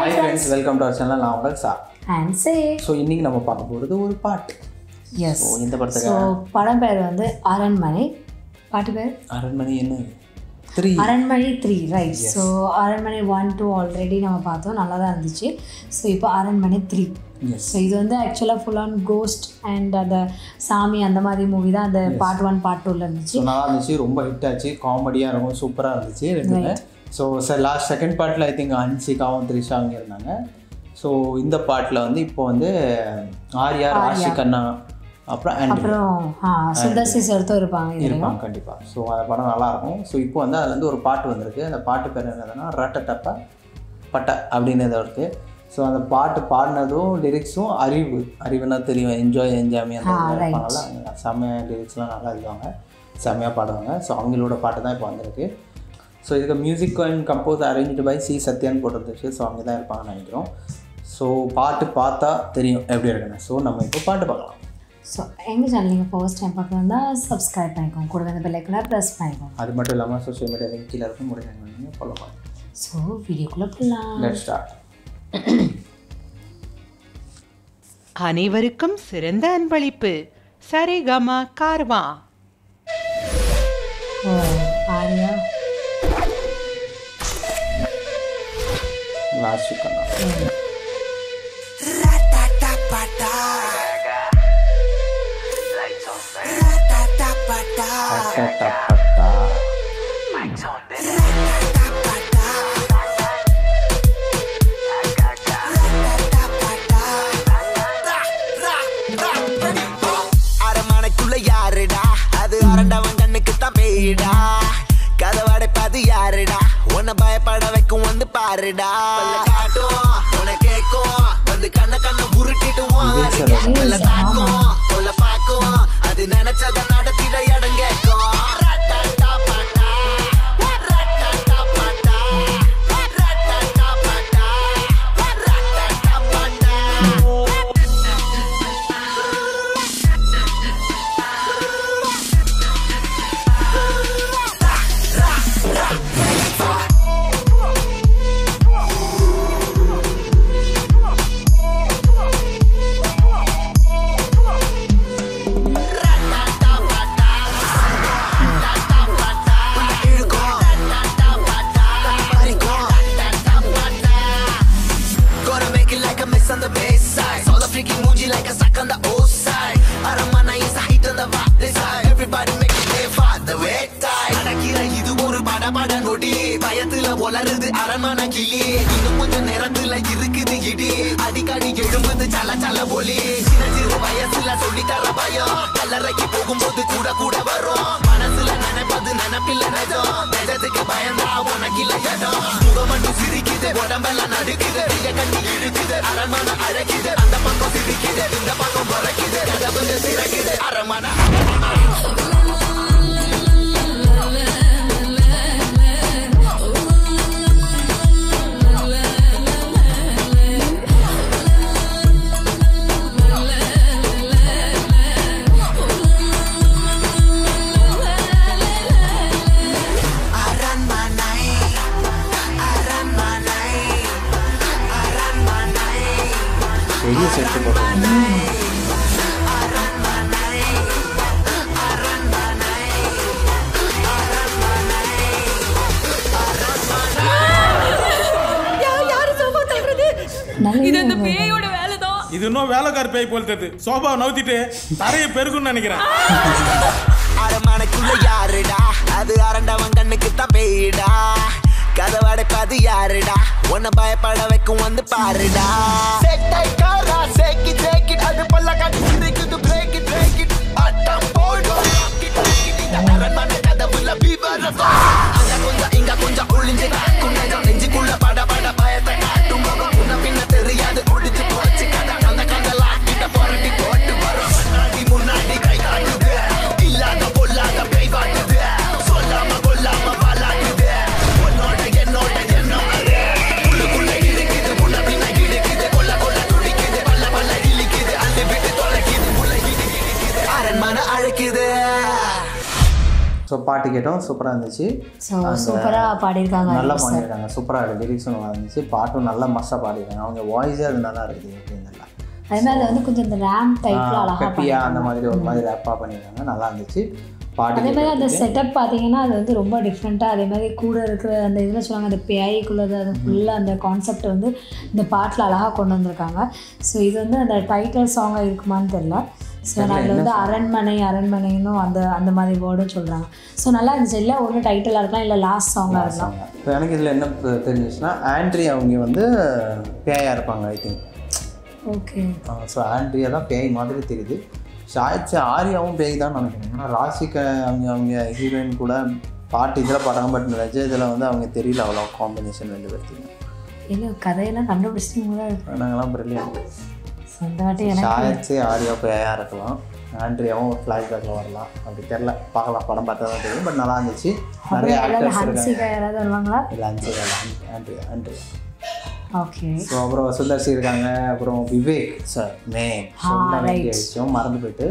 Hi friends welcome to our channel நான் உங்கள் சா அண்ட் சே ஸோ இன்னைக்கு நம்ம பார்க்க போகிறது ஒரு பாட்டு எஸ் ஸோ இந்த ஸோ படத்துக்கு படம் பேர் வந்து அரண்மனை பாட்டு பேர் அரண்மனை என்ன three Aranmanai three right so Aranmanai one two already நம்ம பார்த்தோம் நல்லா தான் இருந்துச்சு ஸோ இப்போ அரண்மனை த்ரீ எஸ் ஸோ இது வந்து ஆக்சுவலாக ஃபுல் ஆன் கோஸ்ட் அண்ட் அந்த சாமி அந்த மாதிரி மூவி தான் அந்த பார்ட் ஒன் பார்ட் டூவில் இருந்துச்சு ஸோ நல்லா இருந்துச்சு ரொம்ப ஹிட் ஆச்சு காமெடியாக இருக்கும் சூப்பராக இருந்துச்சு ரெண்டுமே ஸோ சார் லாஸ்ட் செகண்ட் பார்ட்டில் ஐ திங்க் அன்சிகாவும் த்ரிஷா அவங்க இருந்தாங்க ஸோ இந்த பாட்டில் வந்து இப்போ வந்து ஆர்யா ராஷி கண்ணா அப்புறம் அண்ட் அப்புறம் ஆ சுந்தர் சி செலுத்தும் இருப்பாங்க இதுலையும் இருப்பாங்க கண்டிப்பாக ஸோ அந்த படம் நல்லாயிருக்கும் ஸோ இப்போ வந்து அதுலேருந்து ஒரு பாட்டு வந்திருக்கு அந்த பாட்டு பேர் என்னதுன்னா ரட்ட டப்ப பட்ட அப்படின்னு ஏதோ இருக்குது ஸோ அந்த பாட்டு பாடினதும் லிரிக்ஸும் அறிவு அறிவுனா தெரியும் என்ஜாய் என்ஜாமி அந்த Ah, மாதிரி right. இருப்பாங்கல்ல அவங்க செம்மையாக லிரிக்ஸ்லாம் நல்லா எழுதுவாங்க செம்மையாக பாடுவாங்க ஸோ அவங்களோட பாட்டு தான் இப்போ வந்திருக்கு ஸோ இதுக்கு music and compose arrange by C சத்யான்னு போட்டிருந்துச்சு ஸோ அவங்க தான் இருப்பாங்கன்னு நினைக்கிறோம் ஸோ பாட்டு பார்த்தா தெரியும் எப்படி இருக்குன்னு ஸோ நம்ம இப்போ பாட்டு பார்க்கலாம் ஸோ எங்கள் சேனல் நீங்கள் ஃபர்ஸ்ட் டைம் பார்க்க வந்தால் சப்ஸ்கிரைப் பண்ணிக்கோங்க கூட வந்து பெல்லைக்கனை ப்ரெஸ் பண்ணிக்கோங்க அது மட்டும் இல்லாமல் சோஷியல் மீடியா லிங்க் கீழே இருக்கும் முடிஞ்சு ஃபாலோ பண்ணுங்க ஸோ வீடியோக்குள்ளே போகலாம் லெட் ஸ்டார்ட் அனைவருக்கும் சிறந்த அன்பளிப்பு சரிகம கார்வா ஓ ஆரியா லாஸ்ட் கண்ணா பட்டா பட்டா அரமனைக்குள்ள யாருடா அது அரண்டவன் கண்ணுக்கு தான் பேயிடா கதவடைப்பது யாருடா உன்னை பயப்பட வைக்கும் வந்து பாருடா பல்ல காட்டும் உன்னை கேட்கும் வந்து கண்ண கண்ண உருட்டிட்டு இதே சொல்லுங்க. தாக்கும் சொல்ல பாக்கும் அது நினைச்சத நடத்திட இடம் கேட்கும் ரட்டட்டா பட்டா, ரட்டட்டா பட்டா, ரட்டட்டா பட்டா, ரட்டட்டா பட்டா. Gonna make it like a miss on the bass side. All the freaky moonji like a sack on the O side. Aramana is a hit on the vibe this side. Everybody make it play for the wet tide. நடக்கிற இது ஒரு படபட நொடி பயத்துல வளருது அரண்மனை கிளி இன்னும் கொஞ்ச நேரத்துல இருக்குது இடி அடிக்கடி எழும்புது சல சல ஒலி சின்ன சிறு வயசுல சொல்லி தர பயம் கல்லறைக்கு போகும்போது கூட கூட வரும் மனசுல நினைப்பது நினைப்பில்ல நிஜம் நிஜத்துக்கு பயந்தா உனக்கு இல்ல இடம் முகம் மட்டும் சிரிக்குது உடம்பெல்லாம் நடுக்குது கைய கட்டி இழுக்குது அரண்மனை அழகுது அந்த பக்கம் சிரிக்குது இந்த பக்கம் பறக்குது கதவுங்க சிறக்குது அரண்மனை அரண்மனை அரண்மனை அரண்மனை பெரிய செட்டு போட்டுருங்க நல்ல இது இன்னும் வேலைக்கார பேய் போல் தெரியுது சோபாவை நவுத்திட்டு தரையை பெருக்குன்னு நினைக்கிறேன் அரண்மனைக்குள்ள யாருடா அது அரண்டவன் கண்ணுக்கு தான் பேயிடா கதவடைப்பது யாருடா உன்னை பயப்பட வைக்கும் வந்து பாருடா சேக்கி சேக்கி அது பல்ல காட்டி சிரிக்குது பிரேக் இட் பிரேக் இட் ஆட்டம் போடும் அரண்மனை கதவுல விவரம் அங்க கொஞ்சம் இங்க கொஞ்சம் ஒளிஞ்சு காக்கும் நெஞ்சம் நெஞ்சுக்குள்ள பட பட பயத்தை காட்டும் முகம் முன்ன பின்ன தெரியாது ஒளிச்சு போச்சு கதை அந்த கந்தலா கிட்ட புரட்டி போட்டு வரும் முன்னாடி முன்னாடி கை காட்டுது இல்லாத பொல்லாத பேய் காட்டுது சொல்லாம கொல்லாம பாலாட்டுது உன்னோட என்னோட எண்ணம் அது உள்ளுக்குள்ள இருக்குது முன்ன பின்ன இழுக்குது கொல்ல கொல்ல துடிக்குது பல்ல பல்ல இழிக்குது அள்ளி விட்டு தொலைக்குது உள்ள இடி இடிக்குது அரண்மனை அழைக்குது ஸோ பாட்டு கேட்டோம் சூப்பராக இருந்துச்சு ஸோ சூப்பராக பாடியிருக்காங்க நல்லா பாடிருக்காங்க சூப்பராக இருக்குது லிரிக்ஸும் நல்லா இருந்துச்சு பாட்டும் நல்லா மஸ்ஸாக பாடிருக்காங்க அவங்க வாய்ஸே அது நல்லா இருக்குது அப்படின்னு நல்லா அதே மாதிரி அது வந்து கொஞ்சம் இந்த ரேம் டைப்பில் அழகாக பெப்பியா அந்த மாதிரி ஒரு மாதிரி ரேப்பாக பண்ணியிருக்காங்க நல்லா இருந்துச்சு பாட்டு அதே மாதிரி அந்த கேட்டதுக்கு செட்டப் பார்த்தீங்கன்னா அது வந்து ரொம்ப டிஃப்ரெண்ட்டாக அதே மாதிரி கூட இருக்கிற அந்த இதில் சொல்லுவாங்க அந்த பேய்க்குள்ளது அது ஃபுல்லாக அந்த கான்செப்ட் வந்து இந்த பாட்டில் அழகாக கொண்டு வந்திருக்காங்க ஸோ இது வந்து அந்த டைட்டில் சாங்காக இருக்குமான்னு தெரில ஸோ அதில் வந்து அரண்மனை அரண்மனைன்னு அந்த அந்த மாதிரி வேர்டும் சொல்கிறாங்க ஸோ நல்லா இருந்துச்சு இல்லை ஒன்று டைட்டிலாக இருக்கலாம் இல்லை லாஸ்ட் சாங்காக இருக்கலாம் இப்போ எனக்கு இதில் என்ன தெ- தெரிஞ்சுச்சுன்னா ஆண்ட்ரி அவங்க வந்து பேயாக இருப்பாங்க I think okay so Andrea தான் பேய் மாதிரி தெரியுது ஷாய்ச்சி ஆரியாவும் பேய் தான் நினைக்கிறேன் ஏன்னா ராசிகா அவங்க அவங்க ஹீரோயின் கூட பாட்டு இதில் பாடுறாங்க பட் நிஜ இதில் வந்து அவங்க தெரியல அவ்வளோ காம்பினேஷன் ரெண்டு பேர்த்துக்கு இல்லை கதையெல்லாம் கண்டுபிடிச்சிட்டு கூட இருக்கு நாங்களாம் பிரில்லியன்ட் ஸோ இந்த வாட்டி எனக்கு ஷாயத்ஸே ஆரியா பேயாக இருக்கலாம் ஆண்ட்ரியாவும் ஒரு ஃப்ளாஷ்பேக்கில் வரலாம் அப்படி தெரில பார்க்கலாம் படம் பார்த்தா தான் தெரியும் பட் நல்லா இருந்துச்சு நிறைய அப்புறம் யாராவது ஆக்டர்ஸ் இருக்காங்க ஹன்சிகா யாராவது வருவாங்களா இல்லை அஞ்சு ஆண்ட்ரியா ஆண்ட்ரியா ஓகே ஸோ அப்புறம் சுந்தர்சி இருக்காங்க அப்புறம் விவேக் சார் நேம் சொல்ல வேண்டிய விஷயம் மறந்து போயிட்டு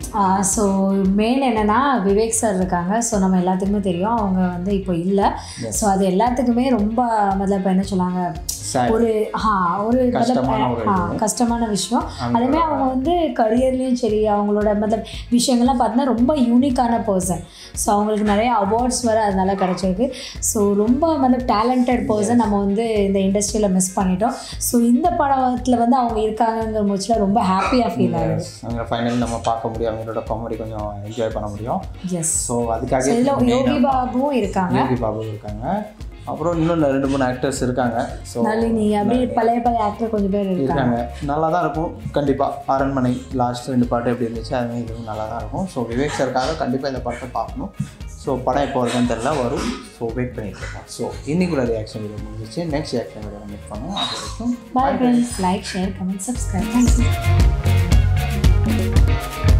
ஸோ மெயின் என்னன்னா விவேக் சார் இருக்காங்க ஸோ நம்ம எல்லாத்துக்குமே தெரியும் அவங்க வந்து இப்போ இல்லை ஸோ அது எல்லாத்துக்குமே ரொம்ப முதல்ல இப்போ என்ன சொன்னாங்க Sad. ஒரு ஆ ஒரு கஷ்டமான ஒரு ஆ கஷ்டமான விஷயம் அதுமே அவங்க வந்து கரியர்லேயும் சரி அவங்களோட மதம் விஷயங்கள்லாம் பார்த்தீங்கன்னா ரொம்ப யூனிக்கான பர்சன் ஸோ அவங்களுக்கு நிறைய அவார்ட்ஸ் வர அதனால கிடச்சிருக்கு ஸோ ரொம்ப வந்து டேலண்டட் பர்சன் நம்ம வந்து இந்த இண்டஸ்ட்ரியில் மிஸ் பண்ணிட்டோம் ஸோ இந்த படத்தில் வந்து அவங்க இருக்காங்கங்கிற முச்சில் ரொம்ப ஹாப்பியாக ஃபீல் ஆகுது அங்கே ஃபைனல் நம்ம பார்க்க முடியும் அவங்களோட காமெடி கொஞ்சம் என்ஜாய் பண்ண முடியும் எஸ் ஸோ அதுக்காக இதில் யோகி பாபுவும் இருக்காங்க யோகி பாபு இருக்காங்க அப்புறம் இன்னும் ரெண்டு மூணு ஆக்டர்ஸ் இருக்காங்க ஸோ நளினி அப்படியே பழைய பழைய ஆக்டர் கொஞ்சம் பேர் இருக்காங்க இருக்காங்க நல்லா தான் இருக்கும் கண்டிப்பாக அரண்மனை லாஸ்ட் ரெண்டு பாட்டு எப்படி இருந்துச்சு அதுமாதிரி இதுவும் நல்லா தான் இருக்கும் ஸோ விவேக் சாருக்காக கண்டிப்பாக இந்த படத்தை பார்க்கணும் ஸோ படம் எப்போ வருதுன்னு தெரியல வரும் ஸோ வெயிட் பண்ணிட்டு இருக்கோம் ஸோ இன்னைக்குள்ள ரியாக்ஷன் வீடியோ முடிஞ்சிச்சு நெக்ஸ்ட் ரியாக்ஷன் வீடியோ மீட் பண்ணுவோம் அது வரைக்கும் bye friends like share comment subscribe thank you